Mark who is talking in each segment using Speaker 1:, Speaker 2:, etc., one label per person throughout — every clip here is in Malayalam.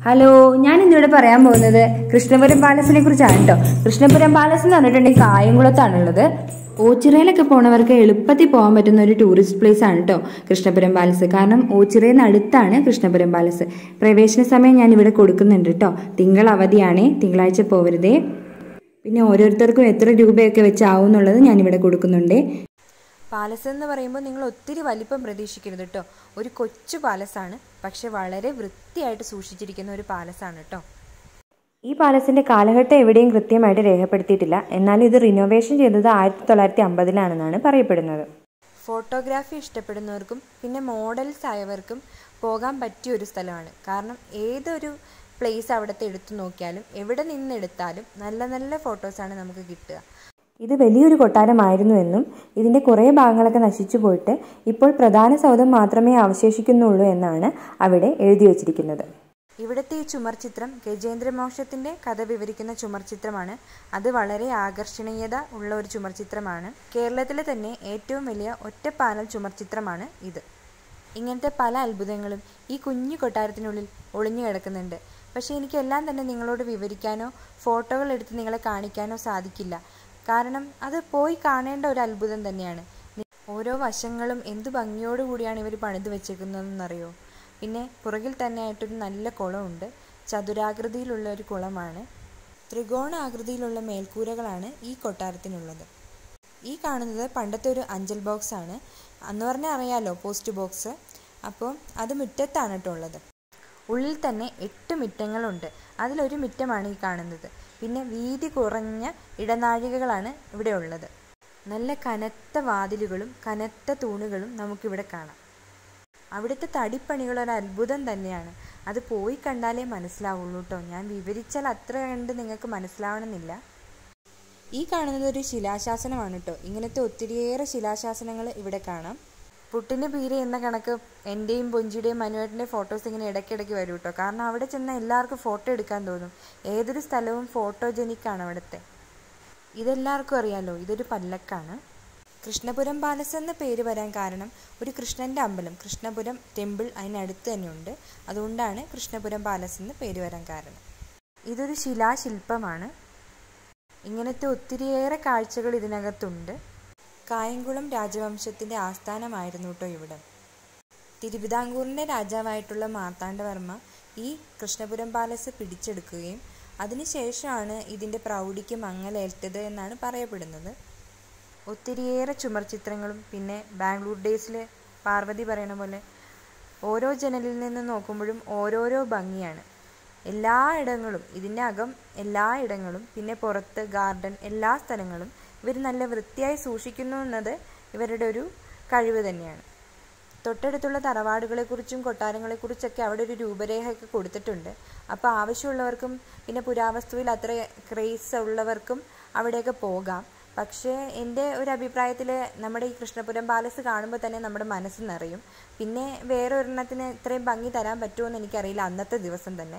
Speaker 1: ഹലോ ഞാൻ ഇന്നിവിടെ പറയാൻ പോകുന്നത് കൃഷ്ണപുരം പാലസിനെ കുറിച്ചാണ് കേട്ടോ കൃഷ്ണപുരം പാലസ് എന്ന് പറഞ്ഞിട്ടുണ്ടെങ്കിൽ കായംകുളത്താണുള്ളത് ഓച്ചിറയിലൊക്കെ പോണവർക്ക് എളുപ്പത്തിൽ പോകാൻ പറ്റുന്ന ഒരു ടൂറിസ്റ്റ് പ്ലേസ് ആണ് കേട്ടോ കൃഷ്ണപുരം പാലസ് കാരണം ഓച്ചിറയിൽ നിന്ന് അടുത്താണ് കൃഷ്ണപുരം പാലസ് പ്രവേശന സമയം ഞാൻ ഇവിടെ കൊടുക്കുന്നുണ്ട് കേട്ടോ തിങ്കൾ അവധിയാണേ തിങ്കളാഴ്ച പോവരുതേ പിന്നെ ഓരോരുത്തർക്കും എത്ര രൂപയൊക്കെ വെച്ചാവും എന്നുള്ളത് ഞാനിവിടെ കൊടുക്കുന്നുണ്ട്
Speaker 2: പാലസ് എന്ന് പറയുമ്പോൾ നിങ്ങൾ ഒത്തിരി വലിപ്പം പ്രതീക്ഷിക്കരുത് കേട്ടോ ഒരു കൊച്ചു പാലസാണ് പക്ഷെ വളരെ വൃത്തിയായിട്ട് സൂക്ഷിച്ചിരിക്കുന്ന ഒരു പാലസാണ് കേട്ടോ
Speaker 1: ഈ പാലസിന്റെ കാലഘട്ടം എവിടെയും കൃത്യമായിട്ട് രേഖപ്പെടുത്തിയിട്ടില്ല എന്നാൽ ഇത് റിനോവേഷൻ ചെയ്തത് ആയിരത്തി തൊള്ളായിരത്തി അമ്പതിലാണെന്നാണ് പറയപ്പെടുന്നത്
Speaker 2: ഫോട്ടോഗ്രാഫി ഇഷ്ടപ്പെടുന്നവർക്കും പിന്നെ മോഡൽസ് ആയവർക്കും പോകാൻ പറ്റിയ ഒരു സ്ഥലമാണ് കാരണം ഏതൊരു പ്ലേസ് അവിടുത്തെ എടുത്തു നോക്കിയാലും എവിടെ നിന്നെടുത്താലും നല്ല നല്ല ഫോട്ടോസാണ് നമുക്ക് കിട്ടുക
Speaker 1: ഇത് വലിയൊരു കൊട്ടാരമായിരുന്നു എന്നും ഇതിന്റെ കുറേ ഭാഗങ്ങളൊക്കെ നശിച്ചു പോയിട്ട് ഇപ്പോൾ പ്രധാന സൗധം മാത്രമേ അവശേഷിക്കുന്നുള്ളൂ എന്നാണ് അവിടെ എഴുതി വച്ചിരിക്കുന്നത്
Speaker 2: ഇവിടുത്തെ ഈ ചുമർ ചിത്രം ഗജേന്ദ്രമോക്ഷത്തിന്റെ കഥ വിവരിക്കുന്ന ചുമർ ചിത്രമാണ് അത് വളരെ ആകർഷണീയത ഉള്ള ഒരു ചുമർ ചിത്രമാണ് കേരളത്തിലെ തന്നെ ഏറ്റവും വലിയ ഒറ്റ പാനൽ ചുമർ ചിത്രമാണ് ഇത് ഇങ്ങനത്തെ പല അത്ഭുതങ്ങളും ഈ കുഞ്ഞു കൊട്ടാരത്തിനുള്ളിൽ ഒളിഞ്ഞു കിടക്കുന്നുണ്ട് പക്ഷേ എനിക്കെല്ലാം തന്നെ നിങ്ങളോട് വിവരിക്കാനോ ഫോട്ടോകൾ എടുത്ത് നിങ്ങളെ കാണിക്കാനോ സാധിക്കില്ല കാരണം അത് പോയി കാണേണ്ട ഒരു അത്ഭുതം തന്നെയാണ് ഓരോ വശങ്ങളും എന്തു ഭംഗിയോടുകൂടിയാണ് ഇവർ പണിത് വെച്ചേക്കുന്നതെന്നറിയോ പിന്നെ പുറകിൽ തന്നെ ആയിട്ടൊരു നല്ല കുളമുണ്ട് ചതുരാകൃതിയിലുള്ള ഒരു കുളമാണ് ത്രികോണ ആകൃതിയിലുള്ള മേൽക്കൂരകളാണ് ഈ കൊട്ടാരത്തിനുള്ളത് ഈ കാണുന്നത് പണ്ടത്തെ ഒരു അഞ്ചൽ ബോക്സ് ആണ് അന്ന് പറഞ്ഞാൽ അറിയാലോ പോസ്റ്റ് ബോക്സ് അപ്പോൾ അത് മുറ്റത്താണ് കേട്ടോ ഉള്ളത് ഉള്ളിൽ തന്നെ എട്ട് മിറ്റങ്ങളുണ്ട് അതിലൊരു മിറ്റമാണ് ഈ കാണുന്നത് പിന്നെ വീതി കുറഞ്ഞ ഇടനാഴികകളാണ് ഇവിടെ ഉള്ളത് നല്ല കനത്ത വാതിലുകളും കനത്ത തൂണുകളും നമുക്കിവിടെ കാണാം അവിടുത്തെ തടിപ്പണികൾ ഒരു അത്ഭുതം തന്നെയാണ് അത് പോയി കണ്ടാലേ മനസ്സിലാവുള്ളൂ കേട്ടോ ഞാൻ വിവരിച്ചാൽ അത്ര കണ്ട് നിങ്ങൾക്ക് മനസ്സിലാവണമെന്നില്ല ഈ കാണുന്നത് ഒരു ശിലാശാസനമാണ് കേട്ടോ ഇങ്ങനത്തെ ഒത്തിരിയേറെ ശിലാശാസനങ്ങൾ ഇവിടെ കാണാം പുട്ടിന് പീരെ എന്ന കണക്ക് എൻ്റെയും പൊഞ്ചിയുടെയും മനുവേട്ടൻ്റെ ഫോട്ടോസ് ഇങ്ങനെ ഇടയ്ക്കിടയ്ക്ക് വരും കേട്ടോ കാരണം അവിടെ ചെന്നാൽ എല്ലാവർക്കും ഫോട്ടോ എടുക്കാൻ തോന്നും ഏതൊരു സ്ഥലവും ഫോട്ടോജനിക്കാണ് അവിടുത്തെ ഇതെല്ലാവർക്കും അറിയാലോ ഇതൊരു പല്ലക്കാണ് കൃഷ്ണപുരം പാലസ് എന്ന പേര് വരാൻ കാരണം ഒരു കൃഷ്ണൻ്റെ അമ്പലം കൃഷ്ണപുരം ടെമ്പിൾ അതിനടുത്ത് തന്നെയുണ്ട് അതുകൊണ്ടാണ് കൃഷ്ണപുരം പാലസ് എന്ന് പേര് വരാൻ കാരണം ഇതൊരു ശിലാശില്പമാണ് ഇങ്ങനത്തെ ഒത്തിരിയേറെ കാഴ്ചകൾ ഇതിനകത്തുണ്ട് കായംകുളം രാജവംശത്തിൻ്റെ ആസ്ഥാനമായിരുന്നു കേട്ടോ ഇവിടം തിരുവിതാംകൂറിൻ്റെ രാജാവായിട്ടുള്ള മാർത്താണ്ഡവർമ്മ ഈ കൃഷ്ണപുരം പാലസ് പിടിച്ചെടുക്കുകയും അതിനുശേഷമാണ് ഇതിൻ്റെ പ്രൗഢിക്ക് മങ്ങലേറ്റത് എന്നാണ് പറയപ്പെടുന്നത് ഒത്തിരിയേറെ ചുമർ ചിത്രങ്ങളും പിന്നെ ബാംഗ്ലൂർ ഡേയ്സിൽ പാർവതി പറയണ പോലെ ഓരോ ജനലിൽ നിന്ന് നോക്കുമ്പോഴും ഓരോരോ ഭംഗിയാണ് എല്ലാ ഇടങ്ങളും ഇതിൻ്റെ അകം എല്ലാ ഇടങ്ങളും പിന്നെ പുറത്ത് ഗാർഡൻ എല്ലാ സ്ഥലങ്ങളും ഇവർ നല്ല വൃത്തിയായി സൂക്ഷിക്കുന്നു എന്നത് ഇവരുടെ ഒരു കഴിവ് തന്നെയാണ് തൊട്ടടുത്തുള്ള തറവാടുകളെക്കുറിച്ചും കൊട്ടാരങ്ങളെക്കുറിച്ചൊക്കെ അവിടെ ഒരു രൂപരേഖയൊക്കെ കൊടുത്തിട്ടുണ്ട് അപ്പോൾ ആവശ്യമുള്ളവർക്കും പിന്നെ പുരാവസ്തുവിൽ അത്ര ക്രേസ് ഉള്ളവർക്കും അവിടെയൊക്കെ പോകാം പക്ഷേ എൻ്റെ ഒരു അഭിപ്രായത്തിൽ നമ്മുടെ ഈ കൃഷ്ണപുരം പാലസ് കാണുമ്പോൾ തന്നെ നമ്മുടെ മനസ്സ് നിറയും പിന്നെ വേറെ ഒരെണ്ണത്തിന് ഇത്രയും ഭംഗി തരാൻ പറ്റുമോ എന്ന് എനിക്കറിയില്ല അന്നത്തെ ദിവസം തന്നെ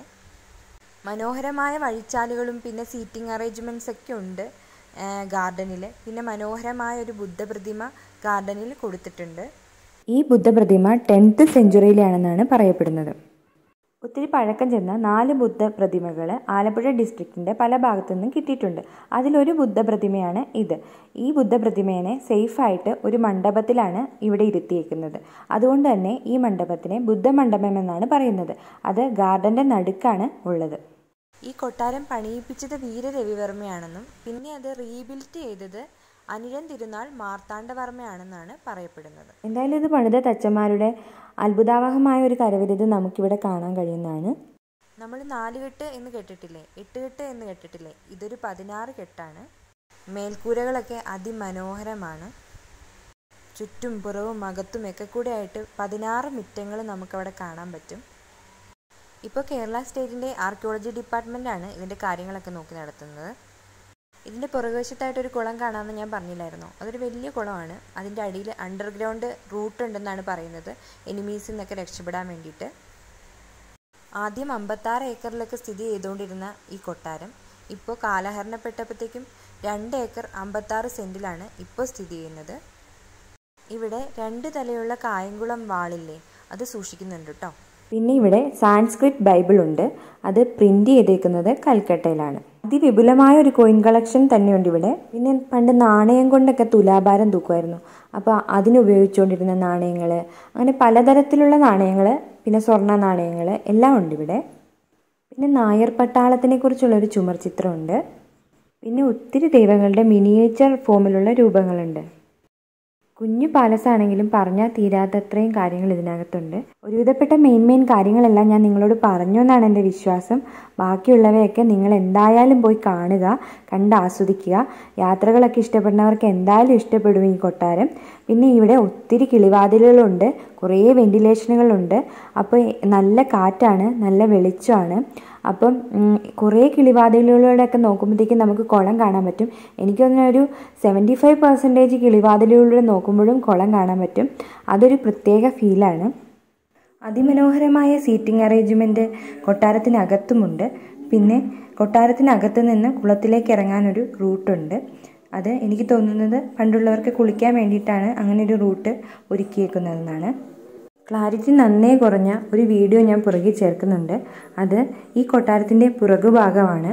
Speaker 2: മനോഹരമായ വഴിച്ചാലുകളും പിന്നെ സീറ്റിംഗ് അറേഞ്ച്മെൻറ്റ്സ് ഒക്കെ ഉണ്ട് ഗാർഡനിൽ പിന്നെ മനോഹരമായ ഒരു ബുദ്ധപ്രതിമ ഗാർഡനിൽ കൊടുത്തിട്ടുണ്ട്
Speaker 1: ഈ ബുദ്ധപ്രതിമ ടെൻത്ത് സെഞ്ചുറിയിലാണെന്നാണ് പറയപ്പെടുന്നത് ഒത്തിരി പഴക്കം ചെന്ന നാല് ബുദ്ധ പ്രതിമകൾ ആലപ്പുഴ ഡിസ്ട്രിക്റ്റിൻ്റെ പല ഭാഗത്തു നിന്നും കിട്ടിയിട്ടുണ്ട് അതിലൊരു ബുദ്ധപ്രതിമയാണ് ഇത് ഈ ബുദ്ധപ്രതിമേനെ സേഫായിട്ട് ഒരു മണ്ഡപത്തിലാണ് ഇവിടെ ഇരുത്തിയേക്കുന്നത് അതുകൊണ്ട് തന്നെ ഈ മണ്ഡപത്തിനെ ബുദ്ധമണ്ഡപം എന്നാണ് പറയുന്നത് അത് ഗാർഡൻ്റെ നടുക്കാണ് ഉള്ളത്
Speaker 2: ഈ കൊട്ടാരം പണിയിപ്പിച്ചത് വീരരവിവർമ്മയാണെന്നും പിന്നെ അത് റീബിൽറ്റ് ചെയ്തത് അനിഴൻ തിരുനാൾ മാർത്താണ്ഡവർമ്മയാണെന്നാണ് പറയപ്പെടുന്നത്
Speaker 1: എന്തായാലും ഇത് പണിത തച്ചന്മാരുടെ അത്ഭുതാവഹമായ ഒരു കരവിരുത് നമുക്കിവിടെ കാണാൻ കഴിയുന്നതാണ്
Speaker 2: നമ്മൾ നാലുകെട്ട് എന്ന് കേട്ടിട്ടില്ലേ എട്ടുകെട്ട് എന്ന് കേട്ടിട്ടില്ലേ ഇതൊരു പതിനാറ് കെട്ടാണ് മേൽക്കൂരകളൊക്കെ അതിമനോഹരമാണ് ചുറ്റും പുറവും അകത്തും ഒക്കെ കൂടെ ആയിട്ട് പതിനാറ് മിറ്റങ്ങൾ നമുക്കവിടെ കാണാൻ പറ്റും ഇപ്പോൾ കേരള സ്റ്റേറ്റിൻ്റെ ആർക്കിയോളജി ഡിപ്പാർട്ട്മെൻറ്റാണ് ഇതിൻ്റെ കാര്യങ്ങളൊക്കെ നോക്കി നടത്തുന്നത് ഇതിൻ്റെ പുറകുവശത്തായിട്ട് ഒരു കുളം കാണാമെന്ന് ഞാൻ പറഞ്ഞില്ലായിരുന്നോ അതൊരു വലിയ കുളമാണ് അതിൻ്റെ അടിയിൽ അണ്ടർഗ്രൗണ്ട് റൂട്ട് ഉണ്ടെന്നാണ് പറയുന്നത് എനിമീസിൽ നിന്നൊക്കെ രക്ഷപ്പെടാൻ വേണ്ടിയിട്ട് ആദ്യം അമ്പത്താറ് ഏക്കറിലൊക്കെ സ്ഥിതി ചെയ്തുകൊണ്ടിരുന്ന ഈ കൊട്ടാരം ഇപ്പോൾ കാലഹരണപ്പെട്ടപ്പോഴത്തേക്കും രണ്ട് ഏക്കർ അമ്പത്താറ് സെൻറ്റിലാണ് ഇപ്പോൾ സ്ഥിതി ചെയ്യുന്നത് ഇവിടെ രണ്ട് തലയുള്ള കായംകുളം വാളില്ലേ അത് സൂക്ഷിക്കുന്നുണ്ട് കേട്ടോ
Speaker 1: പിന്നെ ഇവിടെ സാൻസ്ക്രിറ്റ് ബൈബിൾ ഉണ്ട് അത് പ്രിന്റ് ചെയ്തേക്കുന്നത് കൽക്കട്ടയിലാണ് അതിവിപുലമായ ഒരു കോയിൻ കളക്ഷൻ തന്നെയുണ്ട് ഇവിടെ പിന്നെ പണ്ട് നാണയം കൊണ്ടൊക്കെ തുലാഭാരം തൂക്കുമായിരുന്നു അപ്പോൾ അതിന് ഉപയോഗിച്ചുകൊണ്ടിരുന്ന നാണയങ്ങൾ അങ്ങനെ പലതരത്തിലുള്ള നാണയങ്ങൾ പിന്നെ സ്വർണ്ണ നാണയങ്ങൾ എല്ലാം ഉണ്ട് ഇവിടെ പിന്നെ നായർ പട്ടാളത്തിനെ കുറിച്ചുള്ള ഒരു ചുമർ ചിത്രമുണ്ട് പിന്നെ ഒത്തിരി ദൈവങ്ങളുടെ മിനിയേച്ചർ ഫോമിലുള്ള രൂപങ്ങളുണ്ട് കുഞ്ഞു പാലസ് ആണെങ്കിലും പറഞ്ഞാൽ തീരാത്തത്രയും കാര്യങ്ങൾ ഇതിനകത്തുണ്ട് ഒരുവിധപ്പെട്ട മെയിൻ മെയിൻ കാര്യങ്ങളെല്ലാം ഞാൻ നിങ്ങളോട് പറഞ്ഞു എന്നാണ് എൻ്റെ വിശ്വാസം ബാക്കിയുള്ളവയൊക്കെ നിങ്ങൾ എന്തായാലും പോയി കാണുക കണ്ട് ആസ്വദിക്കുക യാത്രകളൊക്കെ ഇഷ്ടപ്പെടുന്നവർക്ക് എന്തായാലും ഇഷ്ടപ്പെടും ഈ കൊട്ടാരം പിന്നെ ഇവിടെ ഒത്തിരി കിളിവാതിലുകളുണ്ട് കുറേ വെന്റിലേഷനുകളുണ്ട് അപ്പോൾ നല്ല കാറ്റാണ് നല്ല വെളിച്ചമാണ് അപ്പം കുറേ കിളിവാതിലുകളിലൂടെയൊക്കെ നോക്കുമ്പോഴത്തേക്കും നമുക്ക് കുളം കാണാൻ പറ്റും എനിക്ക് തോന്നുന്ന ഒരു സെവൻറ്റി ഫൈവ് പെർസെൻറ്റേജ് കിളിവാതിലുകളിലൂടെ നോക്കുമ്പോഴും കുളം കാണാൻ പറ്റും അതൊരു പ്രത്യേക ഫീലാണ് അതിമനോഹരമായ സീറ്റിംഗ് അറേഞ്ച്മെൻറ്റ് കൊട്ടാരത്തിനകത്തുമുണ്ട് പിന്നെ കൊട്ടാരത്തിനകത്ത് നിന്ന് കുളത്തിലേക്ക് ഇറങ്ങാനൊരു റൂട്ടുണ്ട് അത് എനിക്ക് തോന്നുന്നത് പണ്ടുള്ളവർക്ക് കുളിക്കാൻ വേണ്ടിയിട്ടാണ് അങ്ങനെ ഒരു റൂട്ട് ഒരുക്കിയേക്കുന്നതെന്നാണ് ക്ലാരിറ്റി നന്നേ കുറഞ്ഞ ഒരു വീഡിയോ ഞാൻ പുറകിൽ ചേർക്കുന്നുണ്ട് അത് ഈ കൊട്ടാരത്തിൻ്റെ പുറകുഭാഗമാണ്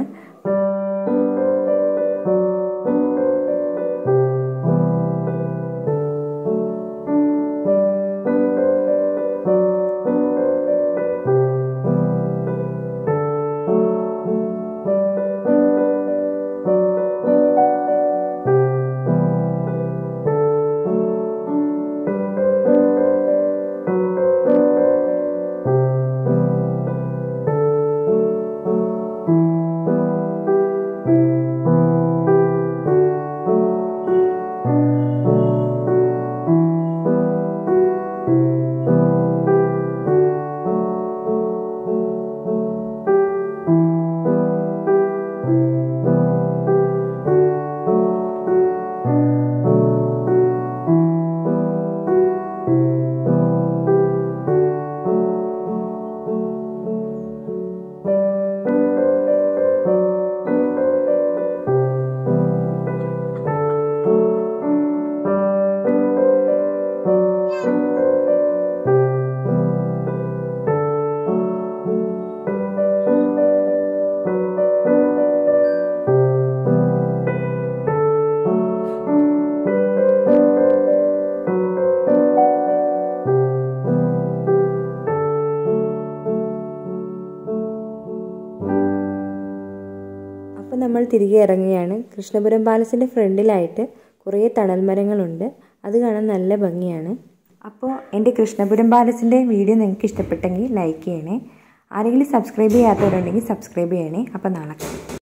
Speaker 1: അപ്പോൾ നമ്മൾ തിരികെ ഇറങ്ങുകയാണ് കൃഷ്ണപുരം പാലസിൻ്റെ ഫ്രണ്ടിലായിട്ട് കുറേ തണൽ മരങ്ങളുണ്ട് അത് കാണാൻ നല്ല ഭംഗിയാണ് അപ്പോൾ എൻ്റെ കൃഷ്ണപുരം പാലസിൻ്റെ വീഡിയോ നിങ്ങൾക്ക് ഇഷ്ടപ്പെട്ടെങ്കിൽ ലൈക്ക് ചെയ്യണേ ആരെങ്കിലും സബ്സ്ക്രൈബ് ചെയ്യാത്തവരുണ്ടെങ്കിൽ സബ്സ്ക്രൈബ് ചെയ്യണേ അപ്പോൾ നാളെ കാണാം